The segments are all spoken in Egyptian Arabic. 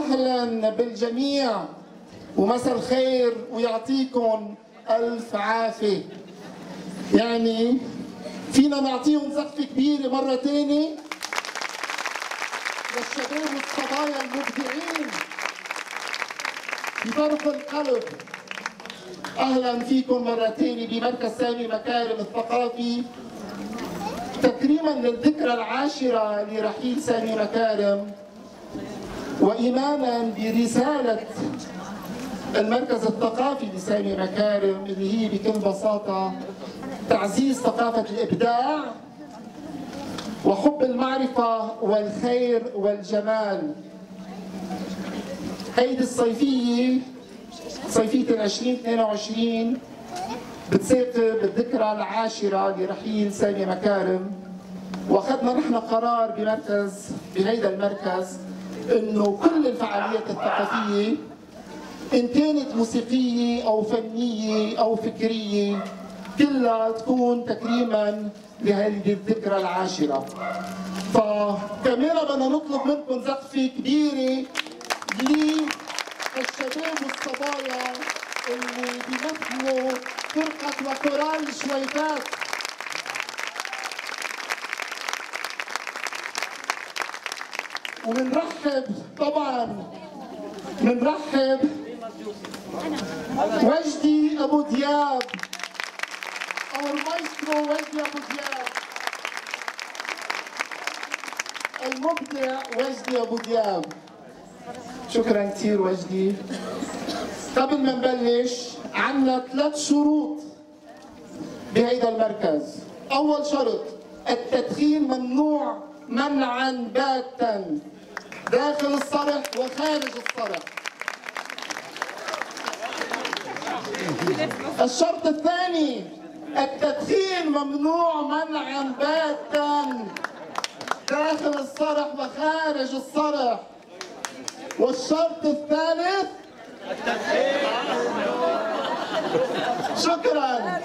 وسهلا بالجميع ومساء الخير ويعطيكم الف عافيه يعني فينا نعطيهم سقفه كبيره مره ثانيه للشباب والصبايا المبدعين بطرف القلب اهلا فيكم مره ثانيه بمركز سامي مكارم الثقافي تكريما للذكرى العاشره لرحيل سامي مكارم وايمانا برساله المركز الثقافي لسامي مكارم اللي هي بكل بساطه تعزيز ثقافه الابداع وحب المعرفه والخير والجمال هيدي الصيفيه صيفيه 2022 بتساقب الذكرى العاشره لرحيل سامي مكارم واخذنا نحن قرار بمركز بهيدا المركز انه كل الفعاليات الثقافيه ان كانت موسيقيه او فنيه او فكريه كلها تكون تكريما لهذه الذكرى العاشره فكمان بدنا نطلب منكم سقفه كبيره للشباب والصبايا اللي بيمثلوا فرقه وكورال شويفات وبنرحب طبعا بنرحب وجدي ابو دياب او المايسترو وجدي ابو دياب المبدع وجدي ابو دياب شكرا كثير وجدي قبل ما نبلش عندنا ثلاث شروط بهيدا المركز اول شرط التدخين ممنوع منعا باتا داخل الصرح وخارج الصرح الشرط الثاني التدخين ممنوع منعا باتا داخل الصرح وخارج الصرح والشرط الثالث شكرا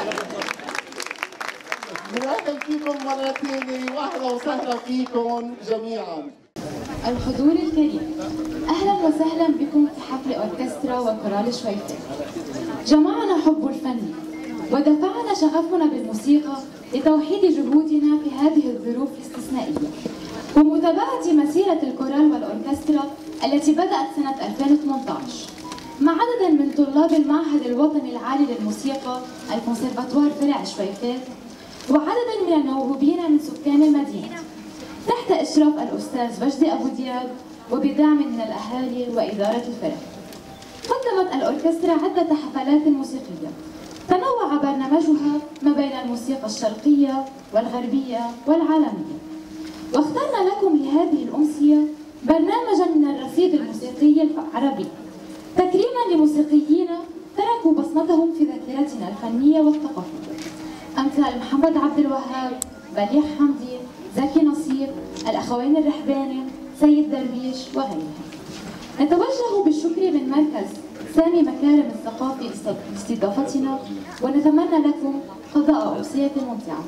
نرحب فيكم مرة ثانية وأهلا وسهلا فيكم جميعا الحضور الكريم أهلا وسهلا بكم في حفل أوركسترا وكورال شويفات جمعنا حب الفن ودفعنا شغفنا بالموسيقى لتوحيد جهودنا في هذه الظروف الاستثنائية ومتابعة مسيرة الكورال والأوركسترا التي بدأت سنة 2018 مع عدد من طلاب المعهد الوطني العالي للموسيقى الكونسرفاتوار فرع شويفات وعدد من الموهوبين من سكان المدينة تحت إشراف الأستاذ وجدي أبو دياب وبدعم من الأهالي وإدارة الفرق قدمت الأوركسترا عدة حفلات موسيقية تنوع برنامجها ما بين الموسيقى الشرقية والغربية والعالمية واخترنا لكم لهذه الأمسية برنامجا من الرصيد الموسيقي العربي تكريما لموسيقيين تركوا بصمتهم في ذاكرتنا الفنية والثقافية أمثال محمد عبد الوهاب بليح حمدي زكي نصير الأخوين الرحباني سيد درويش وغيرهم نتوجه بالشكر من مركز سامي مكارم الثقافي لاستضافتنا ونتمنى لكم قضاء أمسية ممتعة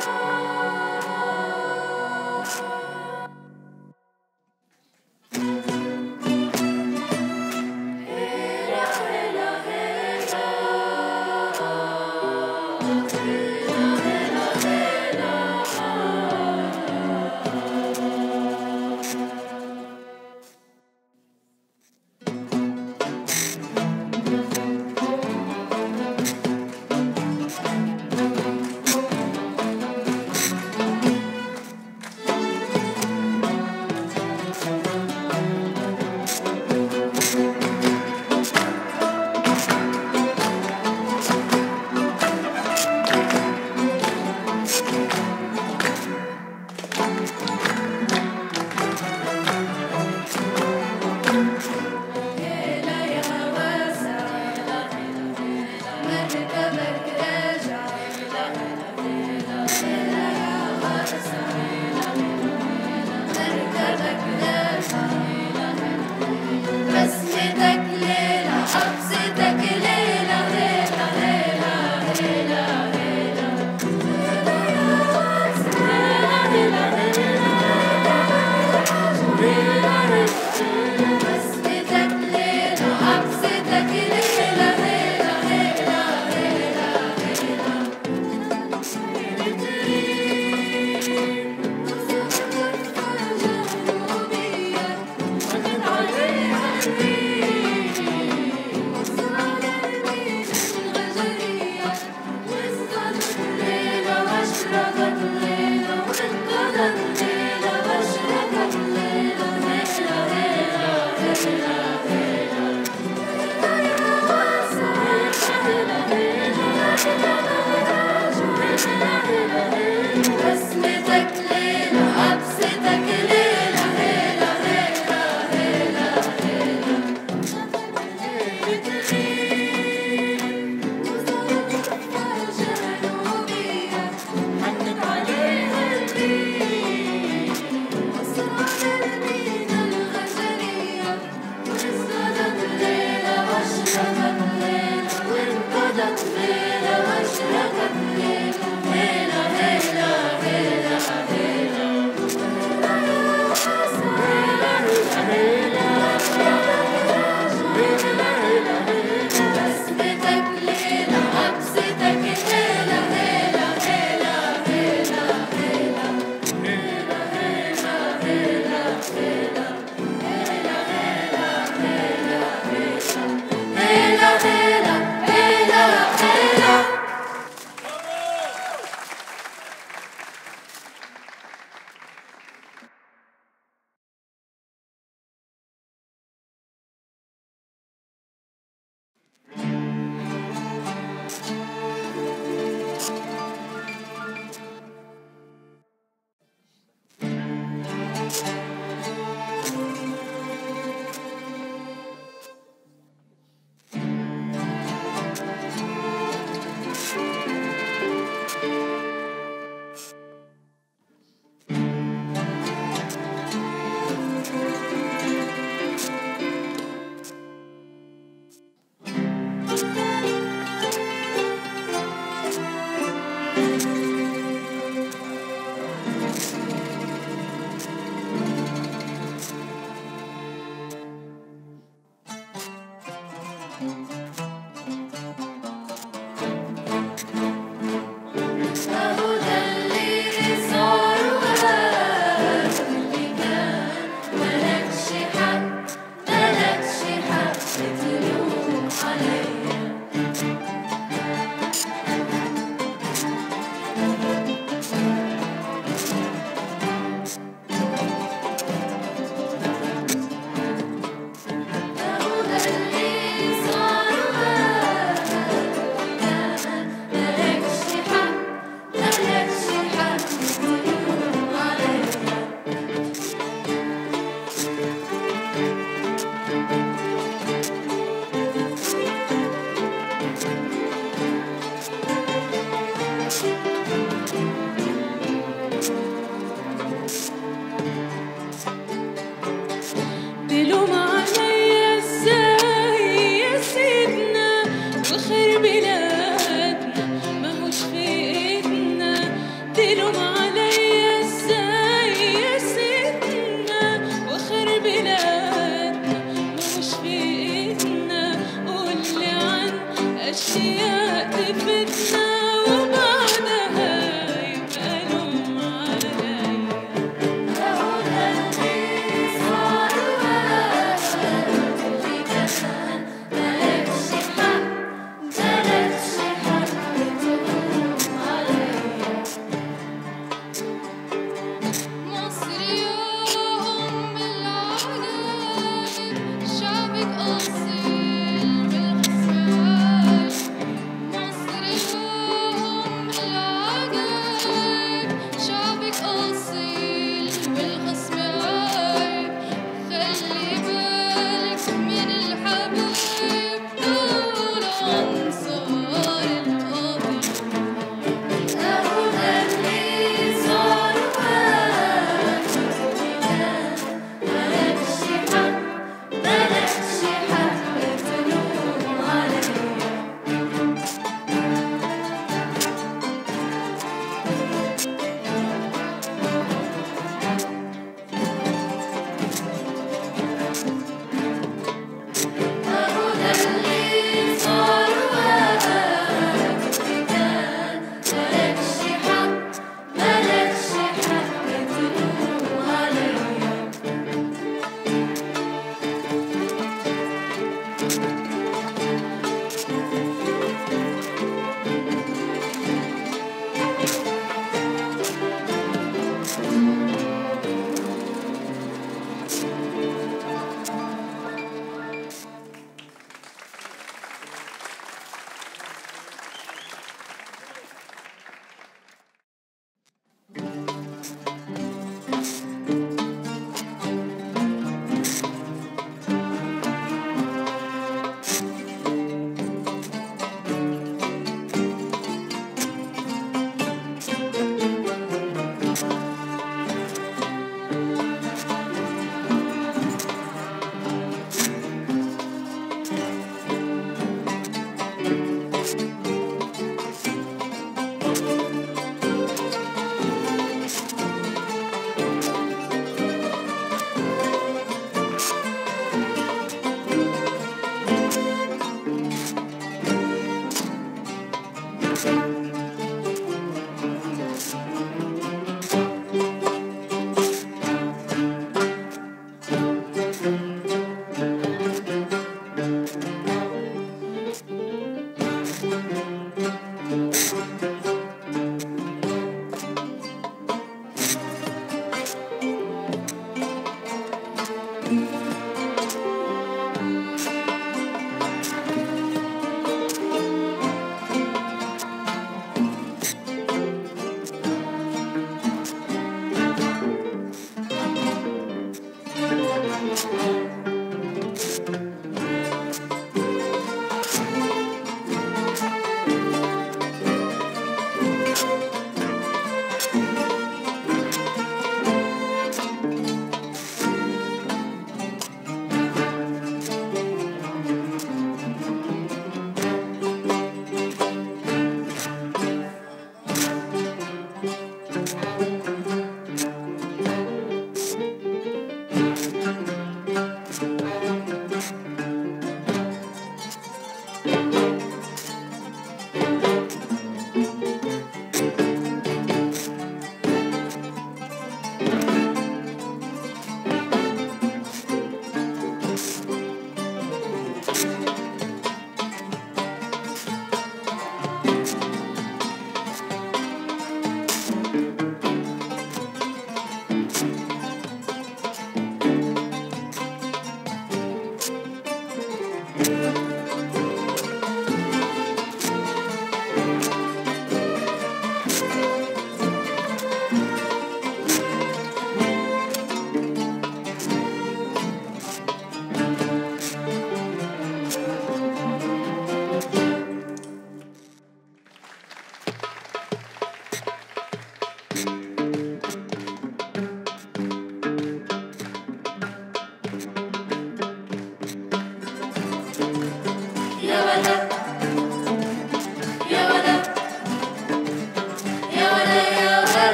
خير بلادنا ماهوش في ايدنا أشياء تفتنا وبعدها يبقى لوم عليا مصر يا أم العجائب شعبك أصيل بالخفايا مصر يا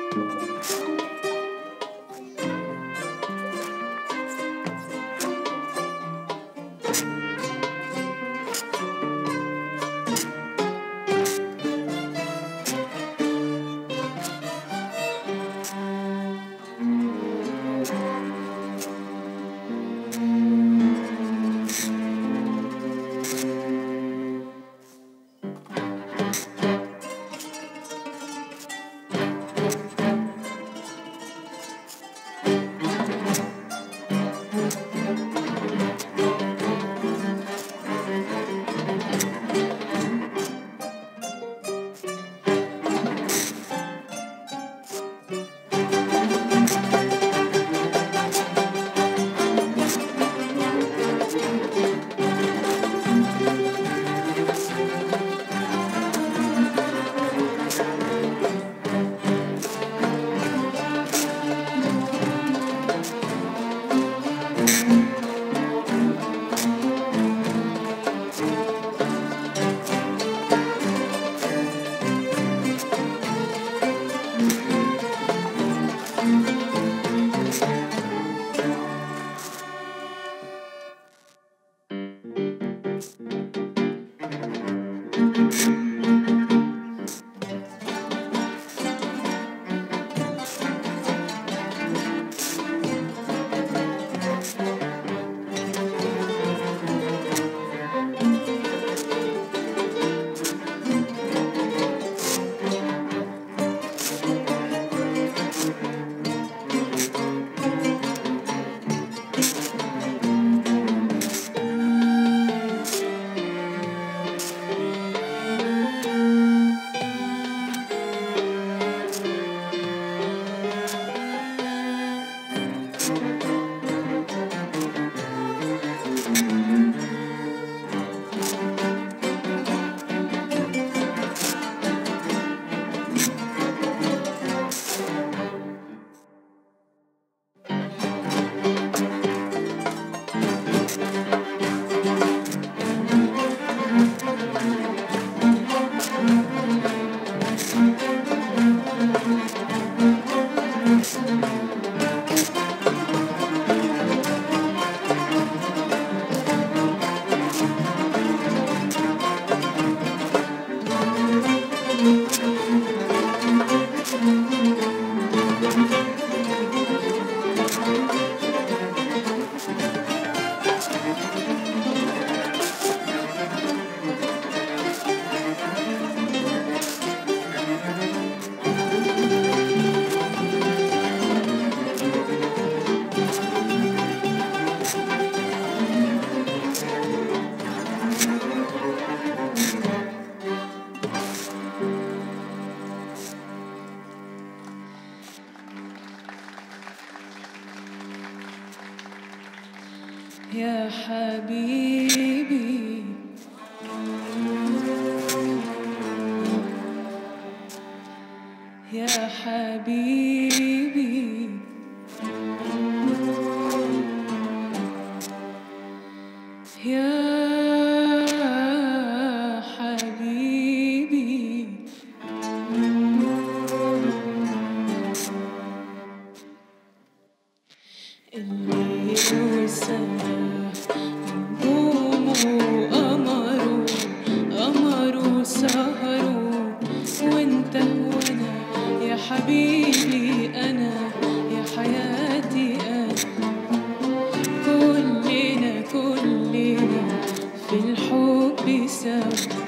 يا حبيبي يا حبيبي يا حبيبي الليل والسماء نجوم وقمر قمر وسهر وانت وانا يا حبيبي انا يا حياتي انا كلنا كلنا في الحب سوا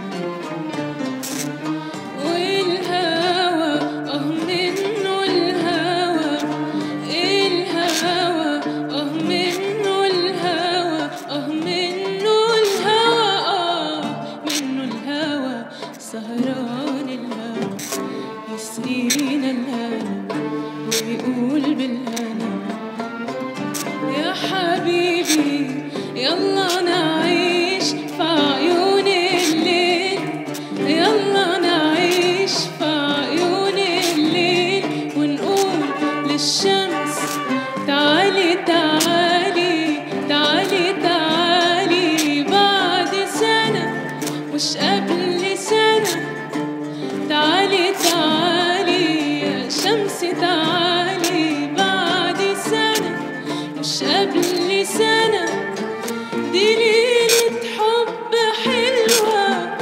والهوى اه منه الهوى الهوى اه منه الهوى اه منه الهوى اه منه الهوى سهران الهوى يسقينا الهنا ويقول بالهنا يا حبيبي يلا نعيش في عيون الليل يلا نعيش في عيون الليل ونقول للشمس تعالي تعالي تعالي تعالي بعد سنة مش قبل سنة تعالي تعالي يا شمس تعالي بعد سنة مش قبل سنة دي ليلة حب حلوة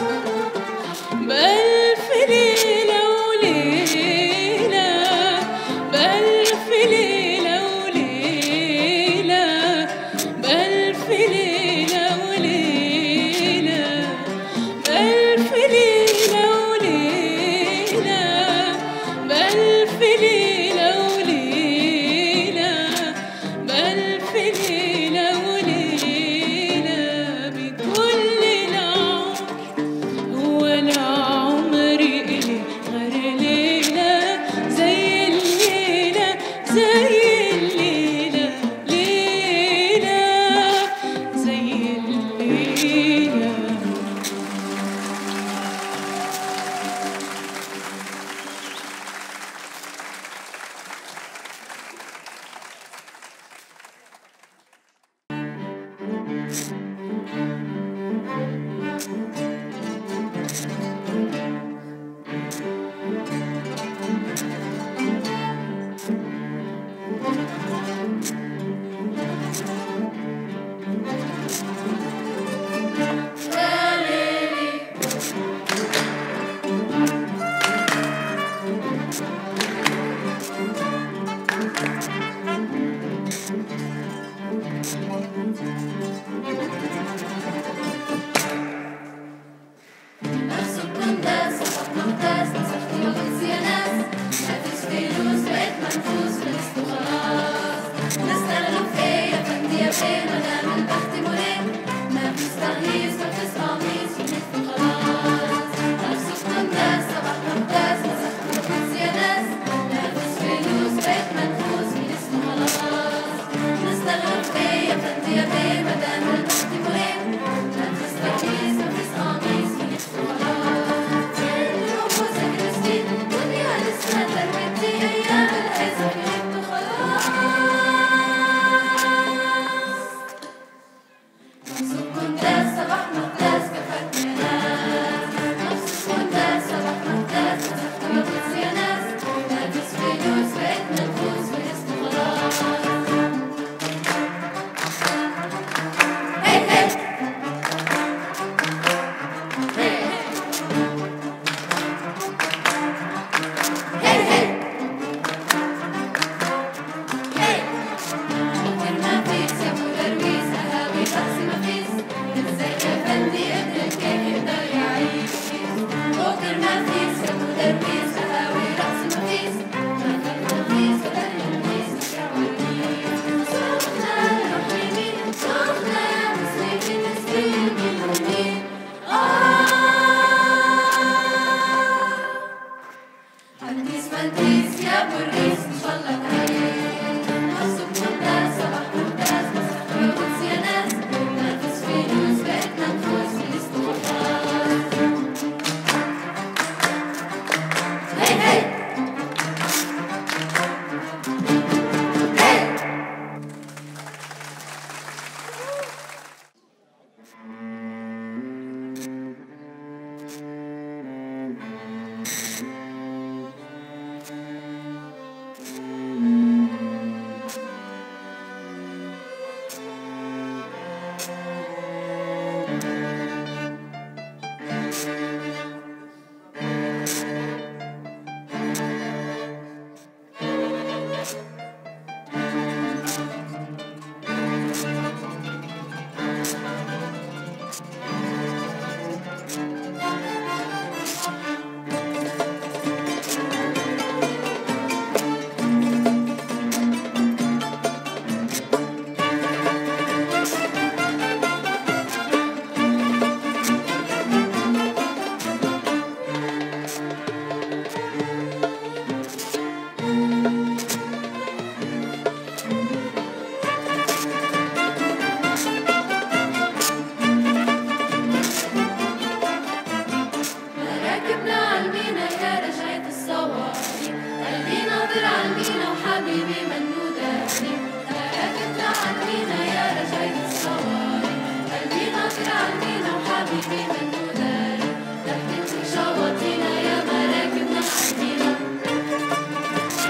بألف ليلة وليلة بألف ليلة وليلة بألف ليلة وليلة بألف ليلة وليلة بألف ليلة وليلة بألف ليلة وليلة بكل العمر هو العمر إلي غير ليلة زي الليلة زي الليلة ليلة زي الليلة نفس الكنداس صفحة مقداس مسحت وقلت يا ناس مفيش فلوس بقيت منفوس فلست خلاص نستغرب في ايه يا فندي يا بيه مدام البخت مريح مفيش تغييس مفيش قميص ونلف خلاص نفس الكنداس صباح مقداس مسحت وقلت يا ناس مفيش فلوس بقيت منفوس فلست خلاص نستغرب في ايه يا فندي يا بيه مدام البخت مريح مفيش تغييس مفيش قميص ونلف خلاص النفوس كريستين دنيا لسه تربتي ايام الحزن غبت خلاص نفس الكنداس صباح مقداس كفاك يا ناس نفس الكنداس صباح مقداس مسحت وقلت يا ناس مفيش فلوس بقيت منفوس ولست خلاص هي هي هي هي هي فكر ما فيك يا ابو درويش اهاوي بس ما فيش ازاي يا فندي ابنك كيف يقدر يعيش فكر ما فيك يا ابو درويش اهاوي رأس ما فيش فكر ما فيش ولا يلميس كعوانيس سخنة روح يمين سخنة مسلمين مسلمين يمين آه هنديس فنديس يا بوريس ان شاء الله تعيش نفس الكنداس صباح ممتاز مسحت وقلت يا ناس نفس فلوس بقيت منفوس في الاستغفار هي هي هي مراكبنا عالمينا يا رجعت الصواري قلبي ناظر عالمينا وحبيبي منو داري مراكبنا عالمينا يا رجعت الصواري قلبي ناظر عالمينا وحبيبي منو داري ضحكت شواطينا يا مراكبنا عالمينا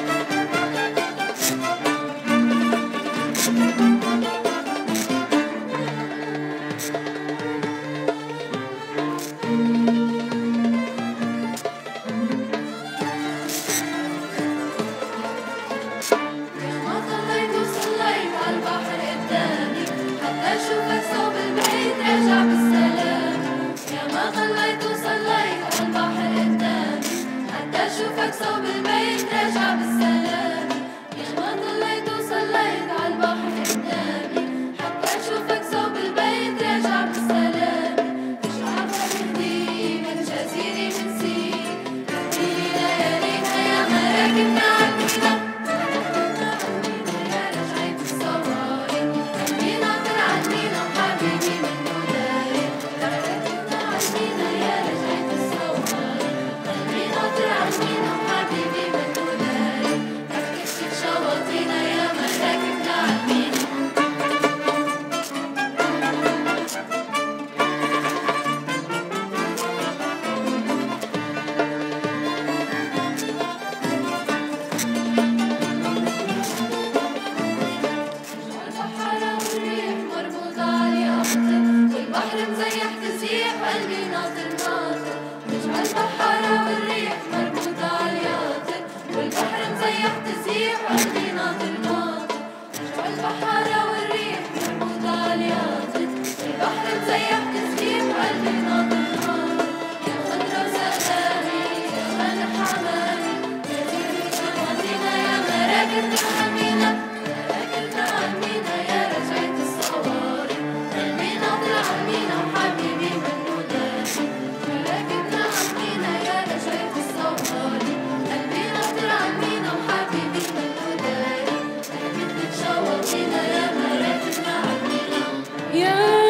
مراكبنا عالمينا مراكبنا عالمينا يا رجعت الصواري قلبي ناطر عالمينا وحبيبي منو داري مراكبنا عالمينا يا رجعت الصواري قلبي ناطر عالمينا وحبيبي منو داري ركبتك شوقينا يا مراكبنا عالمينا يا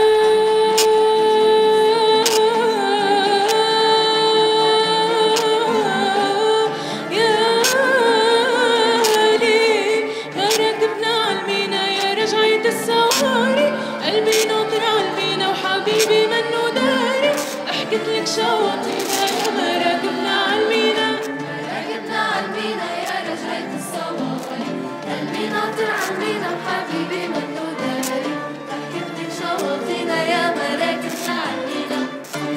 يا لي يا راكبنا عالمينا يا رجعت السواري قلبي ناطر عالمينا وحبيبي منو داري حكيت لك شواطينا يا مراكبنا عالمينا راكبنا عالمينا يا رجعت الصواري قلبي ناطر عالمينا وحبيبي منو داري ركبتك شواطينا يا مراكبنا عالمينا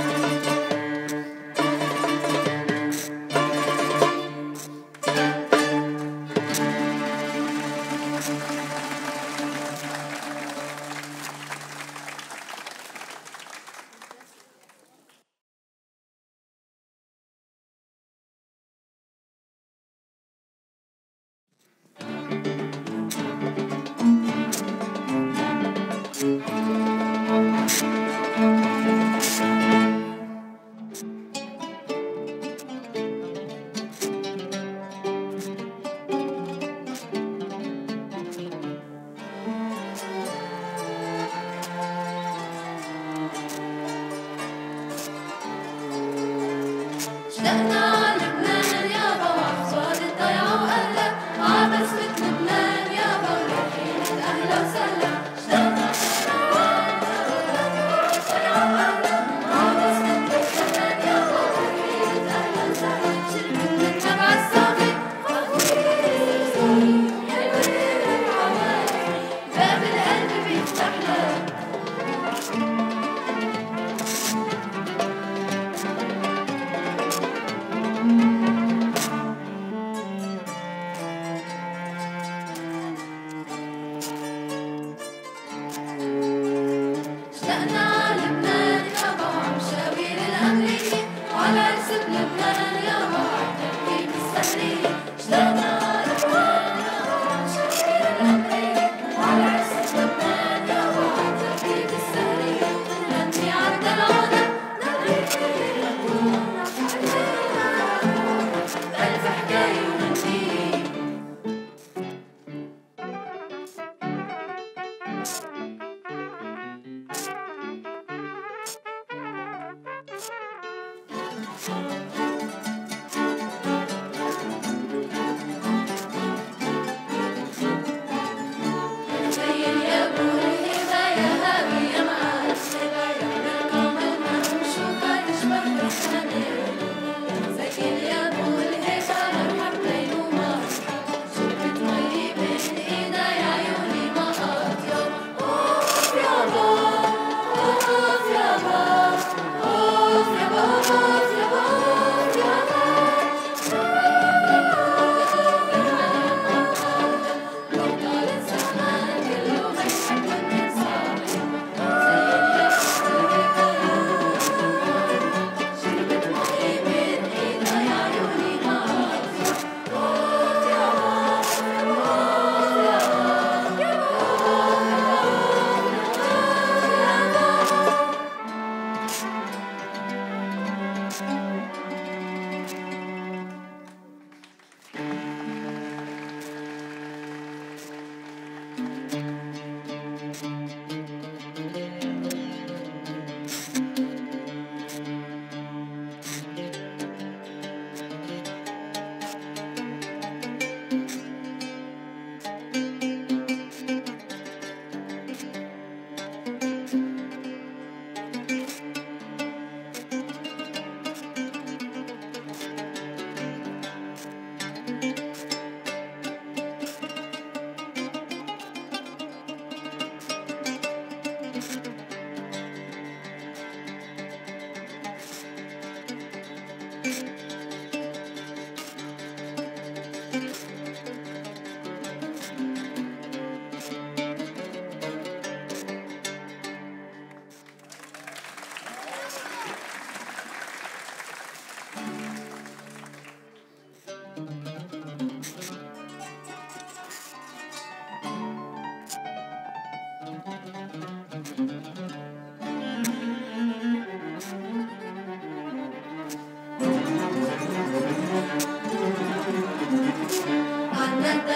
اشتقنا عالبنان يابا وعفصال الضيعة وأهلا وعبسمة لبنان يابا وروحينك أهلا وسهلا اشتقنا وعبسمة لبنان يابا وروحينك أهلا وسهلا شربت من تبع الصافي باب القلب بيفتح لك اشتقنا عالبنان يابا وعمشاوير الأمريكي وعلى عرس بلبنان يابا وعالتركيب السهرية اشتقنا عالبنان يابا وعمشاوير الأمريكي وعلى عرس بلبنان يابا وعالتركيب السهرية ونغني عالدلعونة ألف حكاية ونغني تخيل يا ابو الهبه يا هاوي يا معسله يا بالقوم المنشوقه تشبه بالحنان سكن يا ابو الهبه مرحب ليل ومرحب شربت مي بين ايدي عيوني ما اطيب اوف يابا اوف يابا اوف يابا اوف يابا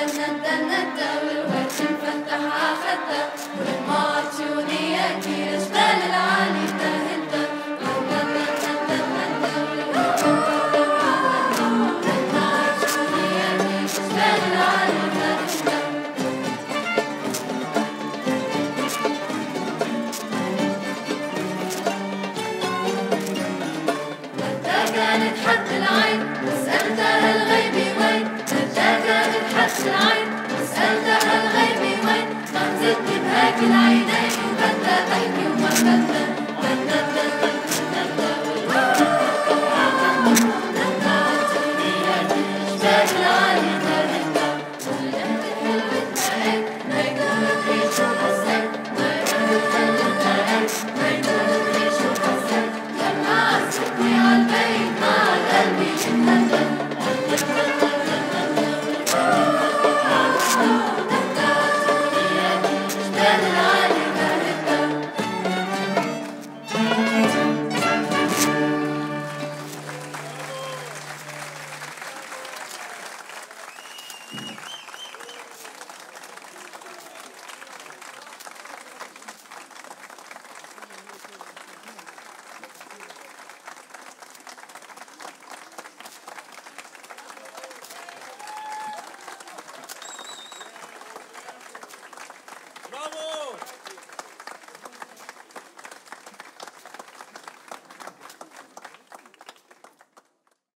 ندى ندى ندى والورد مفتح عخدة والمعطيوني أكيد جبال العالي تهدى ندى ندى ندى ندى والورد مفتح عخدة والمعطيوني أكيد جبال العالي تهدى متى كانت حد العين وسألتها الغيبي وين متى كانت حد العين وسألتها الغيبي وين ما نزلت بهاك العين